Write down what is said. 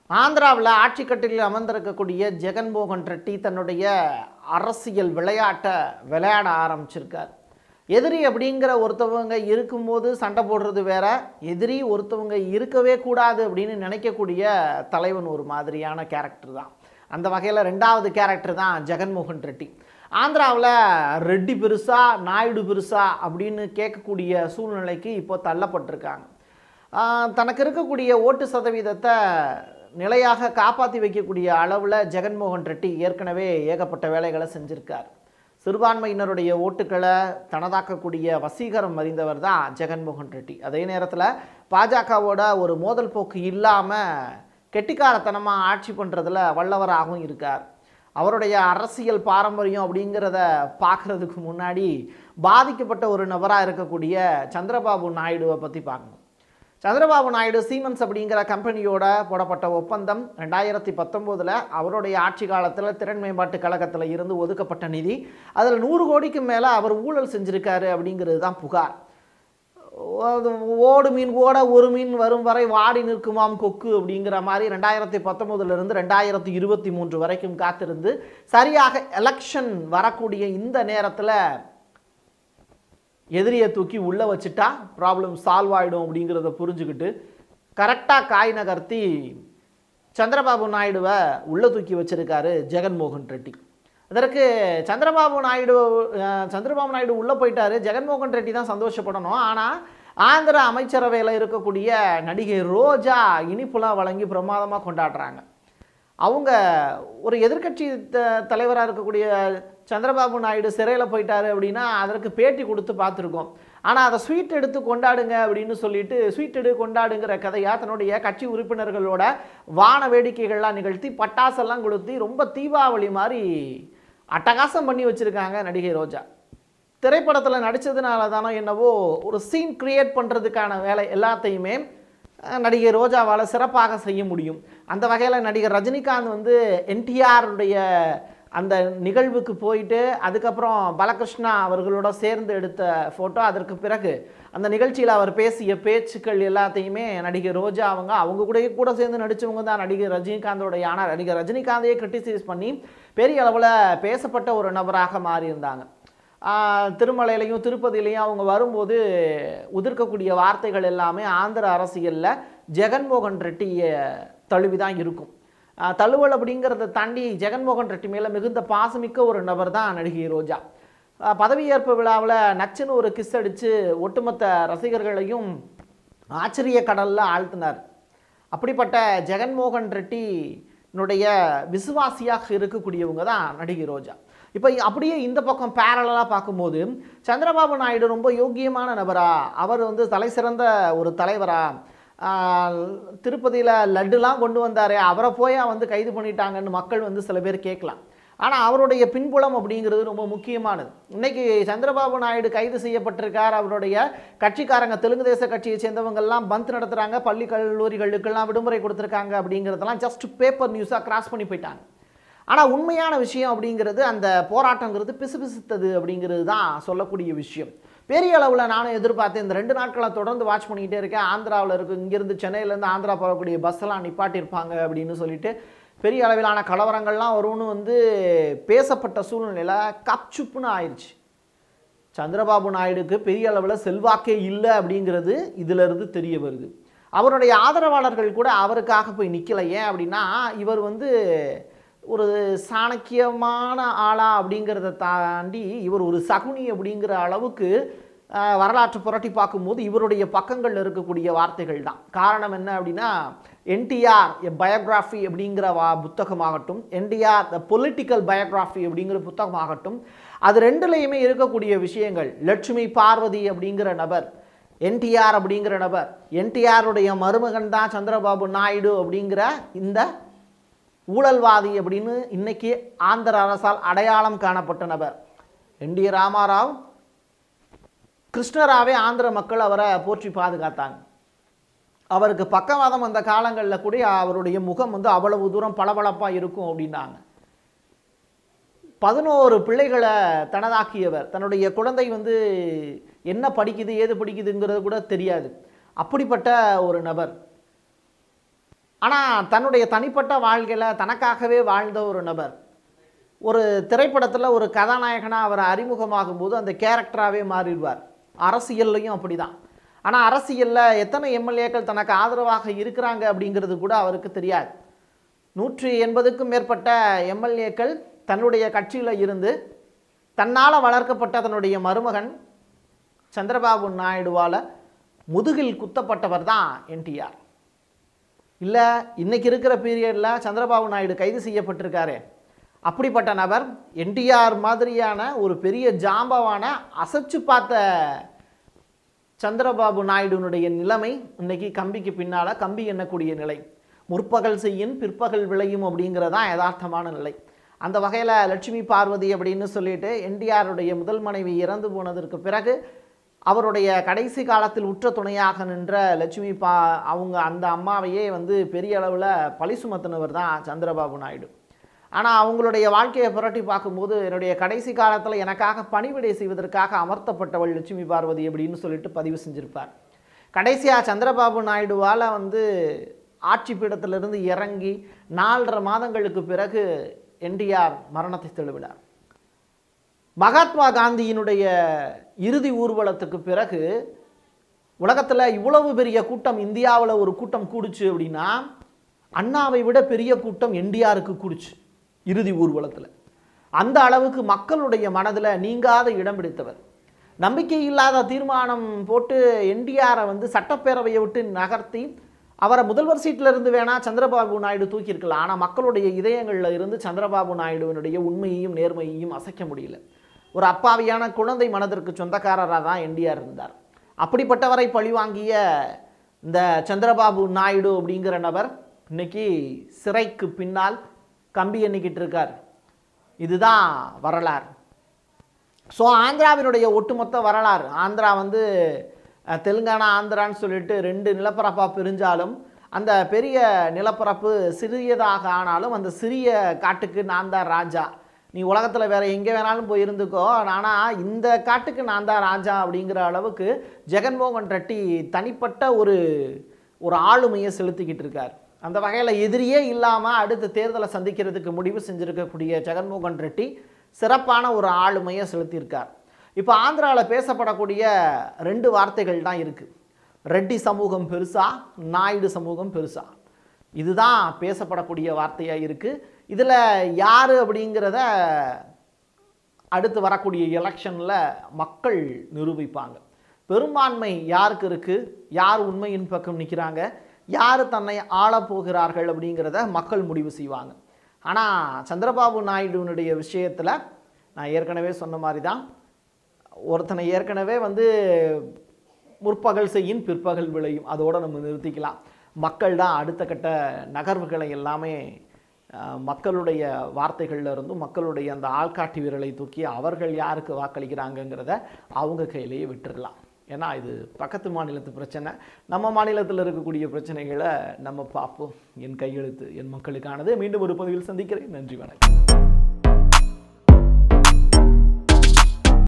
ஆந்திராவில் ஆட்சி கட்டிலில் அமர்ந்திருக்கக்கூடிய ஜெகன்மோகன் ரெட்டி தன்னுடைய அரசியல் விளையாட்டை விளையாட ஆரம்பிச்சிருக்கார் எதிரி அப்படிங்கிற ஒருத்தவங்க இருக்கும்போது சண்டை போடுறது வேற எதிரி ஒருத்தவங்க இருக்கவே கூடாது அப்படின்னு நினைக்கக்கூடிய தலைவன் ஒரு மாதிரியான கேரக்டர் தான் அந்த வகையில் ரெண்டாவது கேரக்டர் தான் ஜெகன்மோகன் ரெட்டி ஆந்திராவில் ரெட்டி பெருசா நாயுடு பெருசா அப்படின்னு கேட்கக்கூடிய சூழ்நிலைக்கு இப்போ தள்ளப்பட்டிருக்காங்க ஆஹ் தனக்கு இருக்கக்கூடிய ஓட்டு சதவீதத்தை நிலையாக காப்பாற்றி வைக்கக்கூடிய அளவில் ஜெகன்மோகன் ரெட்டி ஏற்கனவே ஏகப்பட்ட வேலைகளை செஞ்சிருக்கார் சிறுபான்மையினருடைய ஓட்டுக்களை தனதாக்கக்கூடிய வசீகரம் அறிந்தவர் தான் ஜெகன்மோகன் ரெட்டி அதே நேரத்தில் பாஜகவோட ஒரு மோதல் போக்கு இல்லாமல் கெட்டிக்காரத்தனமாக ஆட்சி பண்ணுறதுல வல்லவராகவும் இருக்கார் அவருடைய அரசியல் பாரம்பரியம் அப்படிங்கிறத பார்க்குறதுக்கு முன்னாடி பாதிக்கப்பட்ட ஒரு நபராக இருக்கக்கூடிய சந்திரபாபு நாயுடுவை பற்றி பார்க்கணும் சந்திரபாபு நாயுடு சீமன்ஸ் அப்படிங்கிற கம்பெனியோட போடப்பட்ட ஒப்பந்தம் ரெண்டாயிரத்தி பத்தொம்போதில் அவருடைய ஆட்சி காலத்தில் திறன் மேம்பாட்டு கழகத்தில் இருந்து ஒதுக்கப்பட்ட நிதி அதில் நூறு கோடிக்கு மேலே அவர் ஊழல் செஞ்சுருக்காரு அப்படிங்கிறது தான் புகார் அது ஓடு மீன் ஓட ஒரு மீன் வரும் வரை வாடி நிற்குமாம் கொக்கு அப்படிங்கிற மாதிரி ரெண்டாயிரத்தி பத்தொம்போதுலேருந்து ரெண்டாயிரத்தி இருபத்தி மூன்று வரைக்கும் காத்திருந்து சரியாக எலெக்ஷன் வரக்கூடிய இந்த நேரத்தில் எதிரியை தூக்கி உள்ளே வச்சுட்டா ப்ராப்ளம் சால்வ் ஆகிடும் அப்படிங்கிறத புரிஞ்சுக்கிட்டு கரெக்டாக காய் நகர்த்தி சந்திரபாபு நாயுடுவை உள்ளே தூக்கி வச்சிருக்காரு ஜெகன்மோகன் ரெட்டி அதற்கு சந்திரபாபு நாயுடு அஹ், சந்திரபாபு நாயுடு உள்ளே போயிட்டாரு ஜெகன்மோகன் ரெட்டி தான் சந்தோஷப்படணும் ஆனால் ஆந்திர அமைச்சரவையில் இருக்கக்கூடிய நடிகை ரோஜா இனிப்புலாம் வழங்கி பிரமாதமாக கொண்டாடுறாங்க அவங்க ஒரு எதிர்க்கட்சி த தலைவராக இருக்கக்கூடிய சந்திரபாபு நாயுடு சிறையில் போயிட்டாரு அப்படின்னா அதற்கு பேட்டி கொடுத்து பார்த்துருக்கோம் ஆனால் அதை ஸ்வீட் எடுத்து கொண்டாடுங்க அப்படின்னு சொல்லிட்டு ஸ்வீட் எடு கொண்டாடுங்கிற கதையாக தன்னுடைய கட்சி உறுப்பினர்களோட வான வேடிக்கைகள்லாம் நிகழ்த்தி பட்டாசெல்லாம் கொளுத்தி ரொம்ப தீபாவளி மாதிரி அட்டகாசம் பண்ணி வச்சுருக்காங்க நடிகை ரோஜா திரைப்படத்தில் நடித்ததுனால தானோ என்னவோ ஒரு சீன் கிரியேட் பண்ணுறதுக்கான வேலை எல்லாத்தையுமே அஹ், நடிகை ரோஜாவால் சிறப்பாக செய்ய முடியும் அந்த வகையில் நடிகர் ரஜினிகாந்த் வந்து என்டிஆருடைய அந்த நிகழ்வுக்கு போயிட்டு அதுக்கப்புறம் பாலகிருஷ்ணா அவர்களோட சேர்ந்து எடுத்த ஃபோட்டோ அதற்கு பிறகு அந்த நிகழ்ச்சியில் அவர் பேசிய பேச்சுக்கள் எல்லாத்தையுமே நடிகை ரோஜா அவங்க அவங்க கூடயே கூட சேர்ந்து நடித்தவங்க தான் நடிகர் ரஜினிகாந்தோடைய ஆனால் நடிகர் ரஜினிகாந்தையே கிரிட்டிசைஸ் பண்ணி பெரிய அளவில் பேசப்பட்ட ஒரு நபராக மாறியிருந்தாங்க ஆஹ் திருமலையிலையும் திருப்பதியிலையும் அவங்க வரும்போது உதிர்க்கக்கூடிய வார்த்தைகள் எல்லாமே ஆந்திர அரசியலில் ஜெகன்மோகன் ரெட்டியை தழுவி தான் இருக்கும் ஆஹ் தழுவல் அப்படிங்கிறத தாண்டி ஜெகன்மோகன் ரெட்டி மேலே மிகுந்த பாசமிக்க ஒரு நபர் தான் நடிகை ரோஜா ஆஹ் பதவியேற்பு விழாவில் நச்சுன்னு ஒரு கிஸ் அடித்து ஒட்டுமொத்த ரசிகர்களையும் ஆச்சரிய கடலில் ஆழ்த்தினார் அப்படிப்பட்ட ஜெகன்மோகன் ரெட்டினுடைய விசுவாசியாக இருக்கக்கூடியவங்க தான் நடிகை ரோஜா இப்போ அப்படியே இந்த பக்கம் பேரலாக பார்க்கும்போது சந்திரபாபு நாயுடு ரொம்ப யோக்கியமான நபரா அவர் வந்து தலை சிறந்த ஒரு தலைவரா திருப்பதியில் லட்டுலாம் கொண்டு வந்தாரே அவரை போய் வந்து கைது பண்ணிட்டாங்கன்னு மக்கள் வந்து சில பேர் கேட்கலாம் ஆனால் அவருடைய பின்புலம் அப்படிங்கிறது ரொம்ப முக்கியமானது இன்னைக்கு சந்திரபாபு நாயுடு கைது செய்யப்பட்டிருக்கார் அவருடைய கட்சிக்காரங்க தெலுங்கு தேச கட்சியை சேர்ந்தவங்கெல்லாம் பந்த் நடத்துகிறாங்க பள்ளி கல்லூரிகளுக்கெல்லாம் விடுமுறை கொடுத்துருக்காங்க அப்படிங்கிறதெல்லாம் ஜஸ்ட் பேப்பர் நியூஸாக கிராஸ் பண்ணி போயிட்டாங்க ஆனால் உண்மையான விஷயம் அப்படிங்கிறது அந்த போராட்டங்கிறது பிசுபிசுத்தது அப்படிங்கிறது தான் சொல்லக்கூடிய விஷயம் பெரிய அளவில் நானும் எதிர்பார்த்தேன் இந்த ரெண்டு நாட்களை தொடர்ந்து வாட்ச் பண்ணிக்கிட்டே இருக்கேன் ஆந்திராவில் இருக்கு இங்கேருந்து சென்னையிலேருந்து ஆந்திரா போகக்கூடிய பஸ்ஸெல்லாம் நிப்பாட்டியிருப்பாங்க அப்படின்னு சொல்லிட்டு பெரிய அளவிலான கலவரங்கள்லாம் வரும்னு வந்து பேசப்பட்ட சூழ்நிலையில் கப்சுப்புன்னு ஆயிடுச்சு சந்திரபாபு நாயுடுக்கு பெரிய அளவில் செல்வாக்கே இல்லை அப்படிங்கிறது இதிலிருந்து தெரிய வருது அவருடைய ஆதரவாளர்கள் கூட அவருக்காக போய் நிற்கல ஏன் அப்படின்னா இவர் வந்து ஒரு சாணக்கியமான ஆளா அப்படிங்கிறத தாண்டி இவர் ஒரு சகுனி அப்படிங்கிற அளவுக்கு அஹ், வரலாற்று புரட்டி பார்க்கும்போது இவருடைய பக்கங்களில் இருக்கக்கூடிய வார்த்தைகள் தான் காரணம் என்ன அப்படின்னா என்டிஆர் எ பயோகிராஃபி அப்படிங்கிற வா புத்தகமாகட்டும் என்டிஆர் த பொலிட்டிக்கல் பயோகிராஃபி அப்படிங்கிற புத்தகமாகட்டும் அது ரெண்டுலேயுமே இருக்கக்கூடிய விஷயங்கள் லட்சுமி பார்வதி அப்படிங்கிற நபர் என்டிஆர் அப்படிங்கிற நபர் என்டிஆருடைய மருமகன் தான் சந்திரபாபு நாயுடு அப்படிங்கிற இந்த ஊழல்வாதி அப்படின்னு இன்னைக்கு ஆந்திர அரசால் அடையாளம் காணப்பட்ட நபர் என் டி ராமாராவ் கிருஷ்ணராவே ஆந்திர மக்கள் அவரை போற்றி பாதுகாத்தாங்க அவருக்கு பக்கவாதம் அந்த காலங்களில் கூட அவருடைய முகம் வந்து அவ்வளவு தூரம் பளபளப்பாக இருக்கும் அப்படின்னாங்க பதினோரு பிள்ளைகளை தனதாக்கியவர் தன்னுடைய குழந்தை வந்து என்ன படிக்குது ஏது படிக்குதுங்கிறது கூட தெரியாது அப்படிப்பட்ட ஒரு நபர் ஆனால் தன்னுடைய தனிப்பட்ட வாழ்க்கையில் தனக்காகவே வாழ்ந்த ஒரு நபர் ஒரு திரைப்படத்தில் ஒரு கதாநாயகனாக அவர் அறிமுகமாகும் போது அந்த கேரக்டராகவே மாறிடுவார் அரசியல்லையும் அப்படிதான் ஆனால் அரசியலில் எத்தனை எம்எல்ஏக்கள் தனக்கு ஆதரவாக இருக்கிறாங்க அப்படிங்கிறது கூட அவருக்கு தெரியாது நூற்றி எண்பதுக்கும் மேற்பட்ட எம்எல்ஏக்கள் தன்னுடைய கட்சியில் இருந்து தன்னால் வளர்க்கப்பட்ட தன்னுடைய மருமகன் சந்திரபாபு நாயுடுவால் முதுகில் குத்தப்பட்டவர் தான் என்டிஆர் இல்லை இன்னைக்கு இருக்கிற பீரியடில் சந்திரபாபு நாயுடு கைது செய்யப்பட்டிருக்காரு அப்படிப்பட்ட நபர் என்டிஆர் மாதிரியான ஒரு பெரிய ஜாம்பவான அசைச்சு பார்த்த சந்திரபாபு நாயுடுனுடைய நிலைமை இன்னைக்கு கம்பிக்கு பின்னால் கம்பி எண்ணக்கூடிய நிலை முற்பகல் செய்யின் பிற்பகல் விளையும் அப்படிங்கிறதான் யதார்த்தமான நிலை அந்த வகையில் லட்சுமி பார்வதி அப்படின்னு சொல்லிட்டு என்டிஆருடைய முதல் மனைவி இறந்து போனதற்கு பிறகு அவருடைய கடைசி காலத்தில் உற்ற துணையாக நின்ற லட்சுமி பா அவங்க அந்த அம்மாவையே வந்து பெரிய அளவில் பழி சுமத்தினவர் தான் சந்திரபாபு நாயுடு ஆனால் அவங்களுடைய வாழ்க்கையை புரட்டி பார்க்கும்போது என்னுடைய கடைசி காலத்தில் எனக்காக பணிவிடை செய்வதற்காக அமர்த்தப்பட்டவள் லட்சுமி பார்வதி அப்படின்னு சொல்லிட்டு பதிவு செஞ்சிருப்பார் கடைசியாக சந்திரபாபு நாயுடுவால் வந்து ஆட்சி பீடத்திலிருந்து இறங்கி நாலரை மாதங்களுக்கு பிறகு என்டிஆர் மரணத்தை தழுவினார் மகாத்மா காந்தியினுடைய இறுதி ஊர்வலத்துக்கு பிறகு உலகத்தில் இவ்வளவு பெரிய கூட்டம் இந்தியாவில் ஒரு கூட்டம் கூடுச்சு அப்படின்னா அண்ணாவை விட பெரிய கூட்டம் என்டிஆருக்கு கூடுச்சு இறுதி ஊர்வலத்தில் அந்த அளவுக்கு மக்களுடைய மனதில் நீங்காத இடம் பிடித்தவர் நம்பிக்கை இல்லாத தீர்மானம் போட்டு என்டிஆரை வந்து சட்டப்பேரவையை விட்டு நகர்த்தி அவரை முதல்வர் சீட்டில் இருந்து வேணா சந்திரபாபு நாயுடு தூக்கியிருக்கலாம் ஆனால் மக்களுடைய இதயங்களில் இருந்து சந்திரபாபு நாயுடுவினுடைய உண்மையையும் நேர்மையையும் அசைக்க முடியல ஒரு அப்பாவியான குழந்தை மனதிற்கு சொந்தக்காரராக தான் என்டிஆர் இருந்தார் அப்படிப்பட்டவரை பழிவாங்கிய இந்த சந்திரபாபு நாயுடு அப்படிங்கிற நபர் இன்னைக்கு சிறைக்கு பின்னால் கம்பி எண்ணிக்கிட்டு இருக்கார் இதுதான் வரலாறு ஸோ ஆந்திராவினுடைய ஒட்டுமொத்த வரலாறு ஆந்திரா வந்து அஹ், தெலுங்கானா ஆந்திரான்னு சொல்லிட்டு ரெண்டு நிலப்பரப்பாக பிரிஞ்சாலும் அந்த பெரிய நிலப்பரப்பு சிறியதாக ஆனாலும் அந்த சிறிய காட்டுக்கு நான் தான் ராஜா நீ உலகத்தில் வேற எங்கே வேணாலும் போய் இருந்துக்கோ ஆனால் இந்த காட்டுக்கு நான் தான் ராஜா அப்படிங்கிற அளவுக்கு ஜெகன்மோகன் ரெட்டி தனிப்பட்ட ஒரு ஒரு ஆளுமையை செலுத்திக்கிட்டு இருக்கார் அந்த வகையில் எதிரியே இல்லாமல் அடுத்த தேர்தலை சந்திக்கிறதுக்கு முடிவு செஞ்சிருக்கக்கூடிய ஜெகன்மோகன் ரெட்டி சிறப்பான ஒரு ஆளுமையை செலுத்தியிருக்கார் இப்போ ஆந்திராவில் பேசப்படக்கூடிய ரெண்டு வார்த்தைகள் தான் இருக்குது ரெட்டி சமூகம் பெருசா நாயுடு சமூகம் பெருசா இதுதான் பேசப்படக்கூடிய வார்த்தையாக இருக்குது இதில் யார் அப்படிங்கிறத அடுத்து வரக்கூடிய எலெக்ஷனில் மக்கள் நிரூபிப்பாங்க பெரும்பான்மை யாருக்கு இருக்குது யார் உண்மையின் பக்கம் நிற்கிறாங்க யார் தன்னை ஆளப் போகிறார்கள் அப்படிங்கிறத மக்கள் முடிவு செய்வாங்க ஆனால் சந்திரபாபு நாயுடுனுடைய விஷயத்தில் நான் ஏற்கனவே சொன்ன மாதிரி தான் ஒருத்தனை ஏற்கனவே வந்து முற்பகல் செய்யின் பிற்பகல் விளையும் அதோடு நம்ம நிறுத்திக்கலாம் மக்கள் தான் அடுத்த கட்ட நகர்வுகளை எல்லாமே அஹ், மக்களுடைய வார்த்தைகள்ல இருந்தும் மக்களுடைய அந்த ஆள்காட்டி விரலை தூக்கி அவர்கள் யாருக்கு வாக்களிக்கிறாங்கங்கிறத அவங்க கையிலேயே விட்டுறலாம் ஏன்னா இது பக்கத்து மாநிலத்து பிரச்சனை நம்ம மாநிலத்தில் இருக்கக்கூடிய பிரச்சனைகளை நம்ம பார்ப்போம் என் கையெழுத்து என் மக்களுக்கானது மீண்டும் ஒரு பதிவில் சந்திக்கிறேன் நன்றி வணக்கம்